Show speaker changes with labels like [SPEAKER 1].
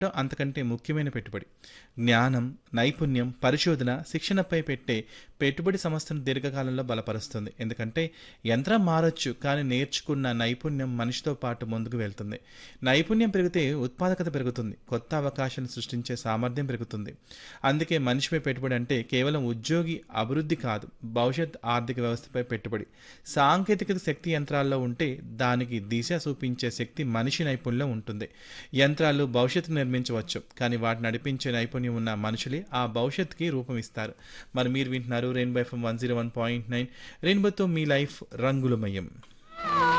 [SPEAKER 1] అంతకంటే ముఖ్యమైన పెట్టుబడి జ్ఞానం నైపుణ్యం పరిశోధన శిక్షణపై పెట్టే పెట్టుబడి సంస్థను దీర్ఘకాలంలో బలపరుస్తుంది ఎందుకంటే యంత్రం మారొచ్చు కానీ నేర్చుకున్న నైపుణ్యం మనిషితో పాటు ముందుకు వెళ్తుంది నైపుణ్యం పెరిగితే ఉత్పాదకత పెరుగుతుంది కొత్త అవకాశాలు సృష్టించే సామర్థ్యం పెరుగుతుంది అందుకే మనిషిపై పెట్టుబడి అంటే కేవలం ఉద్యోగి అభివృద్ధి కాదు భవిష్యత్ ఆర్థిక వ్యవస్థపై పెట్టుబడి సాంకేతికత శక్తి యంత్రాల్లో ఉంటే దానికి దిశ చూపించే శక్తి మనిషి నైపుణ్యం ఉంటుంది యంత్రాలు భవిష్యత్తు నిర్మించవచ్చు కానీ వాటిని నడిపించే నైపుణ్యం ఉన్న మనుషులే ఆ భవిష్యత్తుకి రూపం ఇస్తారు మరి మీరు వింటున్నారు rainbow FM one zero one point nine రెయిన్బోతో మీ లైఫ్ రంగులమయం